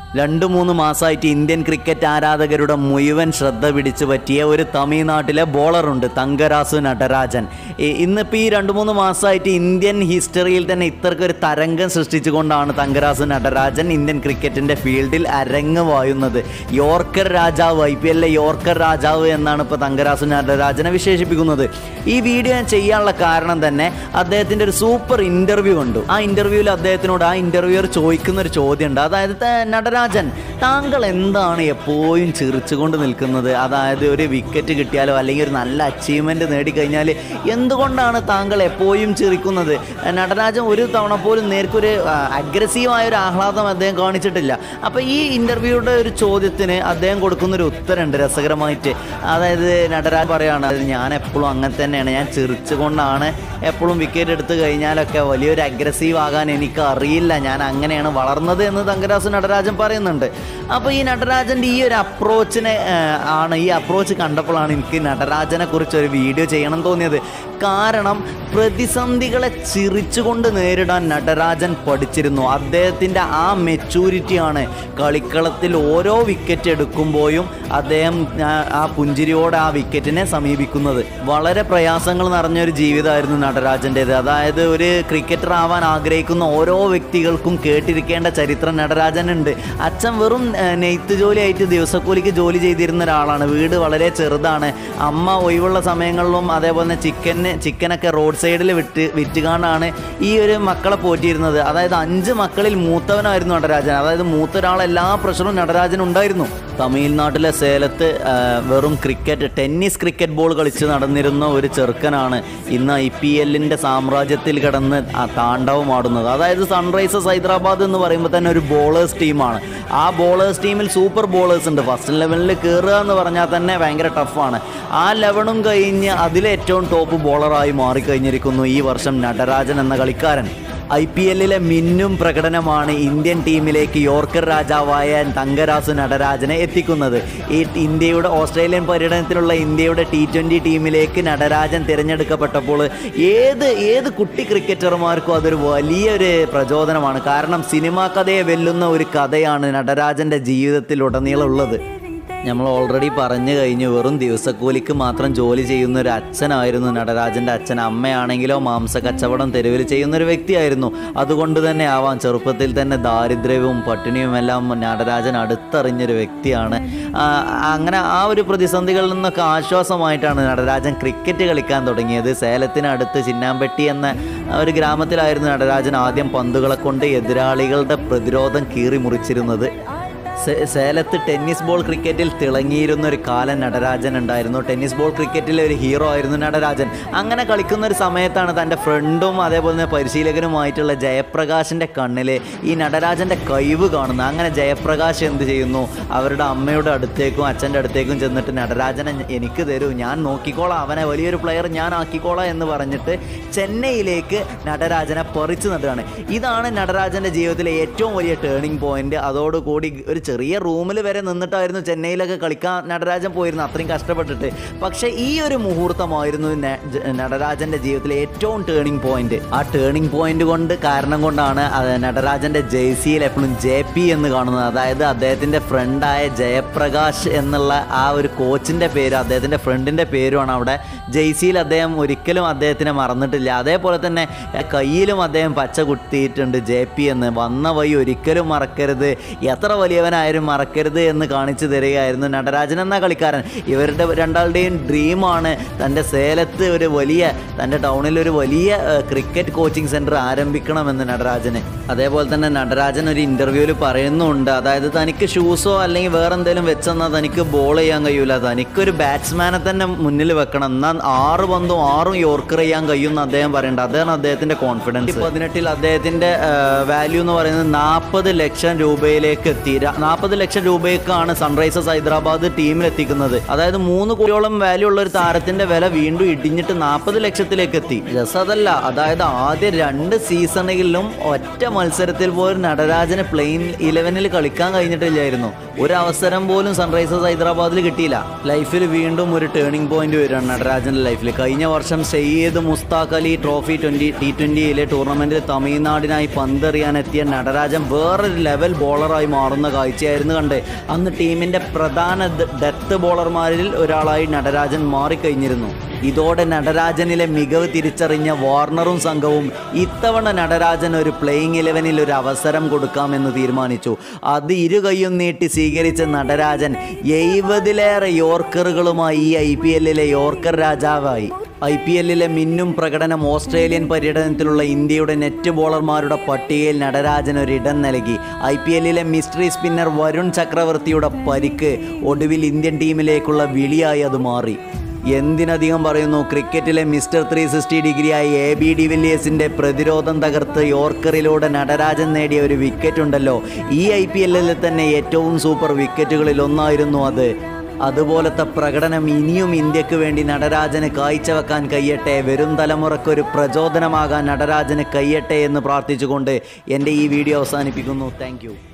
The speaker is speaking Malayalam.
രണ്ട് മൂന്ന് മാസമായിട്ട് ഇന്ത്യൻ ക്രിക്കറ്റ് ആരാധകരുടെ മുഴുവൻ ശ്രദ്ധ പിടിച്ചു പറ്റിയ ഒരു തമിഴ്നാട്ടിലെ ബോളറുണ്ട് തങ്കരാസു നടരാജൻ ഈ- ഇന്നിപ്പോൾ ഈ രണ്ട് മൂന്ന് മാസമായിട്ട് ഇന്ത്യൻ ഹിസ്റ്ററിയിൽ തന്നെ ഇത്രയ്ക്ക് ഒരു തരംഗം സൃഷ്ടിച്ചുകൊണ്ടാണ് തങ്കരാസു നടരാജൻ ഇന്ത്യൻ ക്രിക്കറ്റിൻ്റെ ഫീൽഡിൽ അരങ്ങ് വായുന്നത് യോർക്കർ രാജാവ് ഐ പി എല്ലിലെ യോർക്കർ രാജാവ് എന്നാണ് ഇപ്പോൾ തങ്കരാസു നടരാജനെ വിശേഷിപ്പിക്കുന്നത് ഈ വീഡിയോ ഞാൻ ചെയ്യാനുള്ള കാരണം തന്നെ അദ്ദേഹത്തിൻ്റെ ഒരു സൂപ്പർ ഇൻ്റർവ്യൂ കണ്ടു ആ ഇൻ്റർവ്യൂവിൽ അദ്ദേഹത്തിനോട് ആ ഇൻ്റർവ്യൂവർ ചോദിക്കുന്ന ഒരു ചോദ്യമുണ്ട് അതായത് "ത- നടരാജൻ താങ്കൾ എന്താണ് എപ്പോഴും ചിരിച്ചുകൊണ്ട് നിൽക്കുന്നത് അതായത് ഒരു വിക്കറ്റ് കിട്ടിയാലോ അല്ലെങ്കിൽ ഒരു നല്ല അച്ചീവ്മെൻറ്റ് നേടിക്കഴിഞ്ഞാൽ എന്തുകൊണ്ടാണ് താങ്കൾ എപ്പോഴും ചിരിക്കുന്നത് നടരാജൻ ഒരു തവണ പോലും നേർക്കൊരു അഗ്രസീവായ ഒരു ആഹ്ലാദം അദ്ദേഹം കാണിച്ചിട്ടില്ല അപ്പോൾ ഈ ഇൻ്റർവ്യൂയുടെ ഒരു ചോദ്യത്തിന് അദ്ദേഹം കൊടുക്കുന്ന ഒരു ഉത്തരമുണ്ട് രസകരമായിട്ട് അതായത് നടരാജ് പറയാണ് "അത് ഞാൻ എപ്പോഴും അങ്ങനെ തന്നെയാണ് ഞാൻ ചിരിച്ചുകൊണ്ടാണ് എപ്പോഴും വിക്കറ്റ് എടുത്തു കഴിഞ്ഞാലൊക്കെ വലിയൊരു അഗ്രസീവ് ആകാൻ എനിക്ക് അറിയില്ല ഞാൻ അങ്ങനെയാണ് വളർന്നത് എന്ന് തങ്കരാസ് നടരാജൻ പറയുന്നുണ്ട് അപ്പോൾ ഈ നടരാജൻ്റെ ഈ ഒരു അപ്രോച്ചിനെ ആണ് ഈ അപ്രോച്ച് കണ്ടപ്പോഴാണ് എനിക്ക് നടരാജനെ കുറിച്ച് ഒരു വീഡിയോ ചെയ്യണം തോന്നിയത് കാരണം പ്രതിസന്ധികളെ ചിരിച്ചുകൊണ്ട് നേരിടാൻ നടരാജൻ പഠിച്ചിരുന്നു അദ്ദേഹത്തിൻ്റെ ആ മെച്ചൂരിറ്റിയാണ് കളിക്കളത്തിൽ ഓരോ വിക്കറ്റ് എടുക്കുമ്പോഴും അദ്ദേഹം ആ- ആ പുഞ്ചിരിയോടെ ആ വിക്കറ്റിനെ സമീപിക്കുന്നത് വളരെ പ്രയാസങ്ങൾ നിറഞ്ഞൊരു ജീവിതമായിരുന്നു നടരാജൻ്റേത് അതായത് ഒരു ക്രിക്കറ്റർ ആവാൻ ആഗ്രഹിക്കുന്ന ഓരോ വ്യക്തികൾക്കും കേട്ടിരിക്കേണ്ട ചരിത്രം നടരാജനുണ്ട് അച്ഛൻ വെറും ഏഹ്, നെയ്ത്ത് ജോലിയായിട്ട് ദിവസക്കൂലിക്ക് ജോലി ചെയ്തിരുന്ന ഒരാളാണ് വീട് വളരെ ചെറുതാണ് അമ്മ ഒഴിവുള്ള സമയങ്ങളിലും അതേപോലെ തന്നെ ചിക്കന് ചിക്കനൊക്കെ റോഡ് സൈഡിൽ വിറ്റ് വിറ്റുകാണ്ടാണ് ഈ ഒരു മക്കളെ പോറ്റിയിരുന്നത് അതായത് അഞ്ച് മക്കളിൽ മൂത്തവനായിരുന്നു നടരാജൻ അതായത് മൂത്ത ഒരാൾ എല്ലാ പ്രഷറും നടരാജൻ ഉണ്ടായിരുന്നു തമിഴ്നാട്ടിലെ സേലത്ത് ആ, വെറും ക്രിക്കറ്റ് ടെന്നീസ് ക്രിക്കറ്റ് ബോൾ കളിച്ച് നടന്നിരുന്ന ഒരു ചെറുക്കനാണ് ഇന്ന് ഐ പി എല്ലിൻ്റെ സാമ്രാജ്യത്തിൽ കിടന്ന് ആ താണ്ഡവമാടുന്നത് അതായത് സൺറൈസേഴ്സ് ഹൈദരാബാദ് എന്ന് പറയുമ്പോൾ തന്നെ ഒരു ബോളേഴ്സ് ടീമാണ് ആ ബോളേഴ്സ് ടീമിൽ സൂപ്പർ ബോളേഴ്സ് ഉണ്ട് ഫസ്റ്റ് ലെവലിൽ കയറുക എന്ന് പറഞ്ഞാൽ തന്നെ ഭയങ്കര ടഫാണ് ആ ലെവണും കഴിഞ്ഞ് അതിലേറ്റവും ടോപ്പ് ബോളറായി മാറിക്കഴിഞ്ഞിരിക്കുന്നു ഈ വർഷം നടരാജൻ എന്ന കളിക്കാരൻ ഐ പി എല്ലിലെ മിന്നും പ്രകടനമാണ് ഇന്ത്യൻ ടീമിലേക്ക് യോർക്കർ രാജാവായ തങ്കരാസു നടരാജനെ എത്തിക്കുന്നത് ഈ ഇന്ത്യയുടെ ഓസ്ട്രേലിയൻ പര്യടനത്തിലുള്ള ഇന്ത്യയുടെ ടി ട്വൻ്റി ടീമിലേക്ക് നടരാജൻ തിരഞ്ഞെടുക്കപ്പെട്ടപ്പോൾ ഏത് ഏത് കുട്ടി ക്രിക്കറ്റർമാർക്കും അതൊരു വലിയൊരു പ്രചോദനമാണ് കാരണം സിനിമാ കഥയെ വെല്ലുന്ന ഒരു കഥയാണ് നടരാജൻ്റെ ജീവിതത്തിലുടനീളം ഉള്ളത് നമ്മൾ ഓൾറെഡി പറഞ്ഞു കഴിഞ്ഞു വെറും ദിവസക്കൂലിക്ക് മാത്രം ജോലി ചെയ്യുന്ന ഒരു അച്ഛനായിരുന്നു നടരാജൻ്റെ അച്ഛൻ അമ്മയാണെങ്കിലോ മാംസ കച്ചവടം തെരുവിൽ ചെയ്യുന്ന ഒരു വ്യക്തിയായിരുന്നു അതുകൊണ്ട് തന്നെ ആവാം ചെറുപ്പത്തിൽ തന്നെ ദാരിദ്ര്യവും പട്ടിണിയും എല്ലാം നടരാജൻ അടുത്തറിഞ്ഞൊരു വ്യക്തിയാണ് ആ, അങ്ങനെ ആ ഒരു പ്രതിസന്ധികളിൽ നിന്നൊക്കെ ആശ്വാസമായിട്ടാണ് നടരാജൻ ക്രിക്കറ്റ് കളിക്കാൻ തുടങ്ങിയത് സേലത്തിനടുത്ത് ചിന്നാമ്പെട്ടി എന്ന ഒരു ഗ്രാമത്തിലായിരുന്നു നടരാജൻ ആദ്യം പന്തുകളെ കൊണ്ട് എതിരാളികളുടെ പ്രതിരോധം കീറി മുറിച്ചിരുന്നത് സേ- സേലത്ത് ടെന്നീസ് ബോൾ ക്രിക്കറ്റിൽ തിളങ്ങിയിരുന്ന ഒരു കാലം നടരാജൻ ഉണ്ടായിരുന്നു ടെന്നീസ് ബോൾ ക്രിക്കറ്റിലെ ഒരു ഹീറോ ആയിരുന്നു നടരാജൻ അങ്ങനെ കളിക്കുന്ന ഒരു സമയത്താണ് തൻ്റെ ഫ്രണ്ടും അതേപോലെ തന്നെ പരിശീലകനുമായിട്ടുള്ള ജയപ്രകാശിൻ്റെ കണ്ണിൽ ഈ നടരാജൻ്റെ കഴിവ് കാണുന്നത് അങ്ങനെ ജയപ്രകാശ് എന്ത് ചെയ്യുന്നു അവരുടെ അമ്മയുടെ അടുത്തേക്കും അച്ഛൻ്റെ അടുത്തേക്കും ചെന്നിട്ട് നടരാജനെ എനിക്ക് തരൂ ഞാൻ നോക്കിക്കോളാം അവനെ വലിയൊരു പ്ലെയർ ഞാൻ ആക്കിക്കോളാം എന്ന് പറഞ്ഞിട്ട് ചെന്നൈയിലേക്ക് നടരാജനെ പറിച്ചു നടുകയാണ് ഇതാണ് നടരാജൻ്റെ ജീവിതത്തിലെ ഏറ്റവും വലിയ ടേണിംഗ് പോയിന്റ് അതോടുകൂടി ഒരു ചെറിയ റൂമിൽ വരെ നിന്നിട്ടായിരുന്നു ചെന്നൈയിലൊക്കെ കളിക്കാൻ നടരാജൻ പോയിരുന്നു അത്രയും കഷ്ടപ്പെട്ടിട്ട് പക്ഷേ ഈ ഒരു മുഹൂർത്തമായിരുന്നു ന- ജ- നടരാജൻ്റെ ജീവിതത്തിലെ ഏറ്റവും ടേണിംഗ് പോയിന്റ് ആ ടേണിംഗ് പോയിന്റ് കൊണ്ട് കാരണം കൊണ്ടാണ് അത് നടരാജൻ്റെ ജേഴ്സിയിൽ എപ്പോഴും ജെ പി എന്ന് കാണുന്നത് അതായത് അദ്ദേഹത്തിൻ്റെ ഫ്രണ്ടായ ജയപ്രകാശ് എന്നുള്ള ആ ഒരു കോച്ചിൻ്റെ പേര് അദ്ദേഹത്തിൻ്റെ ഫ്രണ്ടിൻ്റെ പേരുമാണ് അവിടെ ജെയ്സിയിൽ അദ്ദേഹം ഒരിക്കലും അദ്ദേഹത്തിനെ മറന്നിട്ടില്ല അതേപോലെ തന്നെ എ, കയ്യിലും അദ്ദേഹം പച്ച കുത്തിയിട്ടുണ്ട് ജെ പി എന്ന് വന്ന വഴി ഒരിക്കലും മറക്കരുത് എത്ര വലിയവനായാലും മറക്കരുത് എന്ന് കാണിച്ചു തരികയായിരുന്നു നടരാജൻ എന്ന കളിക്കാരൻ ഇവരുടെ രണ്ടാളുടെയും ഡ്രീമാണ് തൻ്റെ സേലത്ത് ഒരു വലിയ തൻ്റെ ടൗണിൽ ഒരു വലിയ ഏഹ്, ക്രിക്കറ്റ് കോച്ചിങ് സെൻറ്റർ ആരംഭിക്കണമെന്ന് നടരാജന് അതേപോലെ തന്നെ നടരാജൻ ഒരു ഇൻ്റർവ്യൂവിൽ പറയുന്നുണ്ട് അതായത് തനിക്ക് ഷൂസോ അല്ലെങ്കിൽ വേറെ എന്തെങ്കിലും വെച്ചെന്നാൽ തനിക്ക് ബോൾ ചെയ്യാൻ കഴിയൂല തനിക്കൊരു ബാറ്റ്സ്മാനെ തന്നെ മുന്നിൽ വെക്കണം എന്നാൽ ആറ് പന്തും ആറും യോർക്കർ ചെയ്യാൻ കഴിയുമെന്ന് അദ്ദേഹം പറയുന്നുണ്ട് അതാണ് അദ്ദേഹത്തിൻ്റെ കോൺഫിഡൻസ് പതിനെട്ടിൽ അദ്ദേഹത്തിൻ്റെ വാല്യൂ എന്ന് പറയുന്നത് നാൽപ്പത് ലക്ഷം രൂപയിലേക്ക് എത്തി നാൽപ്പത് ലക്ഷം രൂപയ്ക്കാണ് സൺറൈസേഴ്സ് ഹൈദരാബാദ് ടീമിൽ എത്തിക്കുന്നത് അതായത് മൂന്ന് കോടിയോളം വാല്യൂ ഉള്ള ഒരു താരത്തിന്റെ വില വീണ്ടും ഇടിഞ്ഞിട്ട് നാൽപ്പത് ലക്ഷത്തിലേക്ക് എത്തി രസം അതല്ല അതായത് ആദ്യ രണ്ട് സീസണുകളിലും ഒറ്റ മത്സരത്തിൽ പോലും നടരാജന് പ്ലെയിൻ ഇലവനിൽ കളിക്കാൻ കഴിഞ്ഞിട്ടില്ലായിരുന്നു ഒരു അവസരം പോലും സൺറൈസേഴ്സ് ഹൈദരാബാദിൽ കിട്ടിയില്ല ലൈഫിൽ വീണ്ടും ഒരു ടേണിംഗ് പോയിന്റ് വരികയാണ് നടരാജന്റെ ലൈഫിൽ കഴിഞ്ഞ വർഷം സയ്യിദ് മുസ്താഖ് അലി ട്രോഫി ട്വന്റി ടി ട്വന്റിയിലെ ടൂർണമെന്റിൽ തമിഴ്നാടിനായി പന്തെറിയാനെത്തിയ നടരാജൻ വേറൊരു ലെവൽ ബോളറായി മാറുന്ന കാഴ്ച കാഴ്ചയായിരുന്നു കണ്ട് അന്ന് ടീമിൻ്റെ പ്രധാന ഡെത്ത് ബോളർമാരിൽ ഒരാളായി നടരാജൻ മാറിക്കഴിഞ്ഞിരുന്നു ഇതോടെ നടരാജനിലെ മികവ് തിരിച്ചറിഞ്ഞ വാർണറും സംഘവും ഇത്തവണ നടരാജൻ ഒരു പ്ലേയിങ് ഇലവനിൽ ഒരു അവസരം കൊടുക്കാമെന്ന് തീരുമാനിച്ചു അത് ഇരു കൈയും നീട്ടി സ്വീകരിച്ച നടരാജൻ എഴുപതിലേറെ യോർക്കറുകളുമായി ഈ ഐ പി എല്ലിലെ യോർക്കർ രാജാവായി ഐ പി എല്ലിലെ മിന്നും പ്രകടനം ഓസ്ട്രേലിയൻ പര്യടനത്തിലുള്ള ഇന്ത്യയുടെ നെറ്റ് ബോളർമാരുടെ പട്ടികയിൽ നടരാജൻ ഒരിടം നൽകി ഐ പി എല്ലിലെ മിസ്റ്ററി സ്പിന്നർ വരുൺ ചക്രവർത്തിയുടെ പരിക്ക് ഒടുവിൽ ഇന്ത്യൻ ടീമിലേക്കുള്ള വിളിയായി അത് മാറി എന്തിനധികം പറയുന്നു ക്രിക്കറ്റിലെ മിസ്റ്റർ ത്രീ സിക്സ്റ്റി ഡിഗ്രിയായ എ ബി ഡിവില്ലിയേഴ്സിൻ്റെ പ്രതിരോധം തകർത്ത് യോർക്കറിലൂടെ നടരാജൻ നേടിയ ഒരു വിക്കറ്റ് ഉണ്ടല്ലോ ഈ ഐ പി എല്ലിൽ തന്നെ ഏറ്റവും സൂപ്പർ വിക്കറ്റുകളിൽ ഒന്നായിരുന്നു അത് അതുപോലത്തെ പ്രകടനം ഇനിയും ഇന്ത്യക്ക് വേണ്ടി നടരാജന് കാഴ്ചവെക്കാൻ കഴിയട്ടെ വരും തലമുറക്കൊരു പ്രചോദനമാകാൻ നടരാജന് കഴിയട്ടെ എന്ന് പ്രാർത്ഥിച്ചുകൊണ്ട് എൻ്റെ ഈ വീഡിയോ അവസാനിപ്പിക്കുന്നു താങ്ക്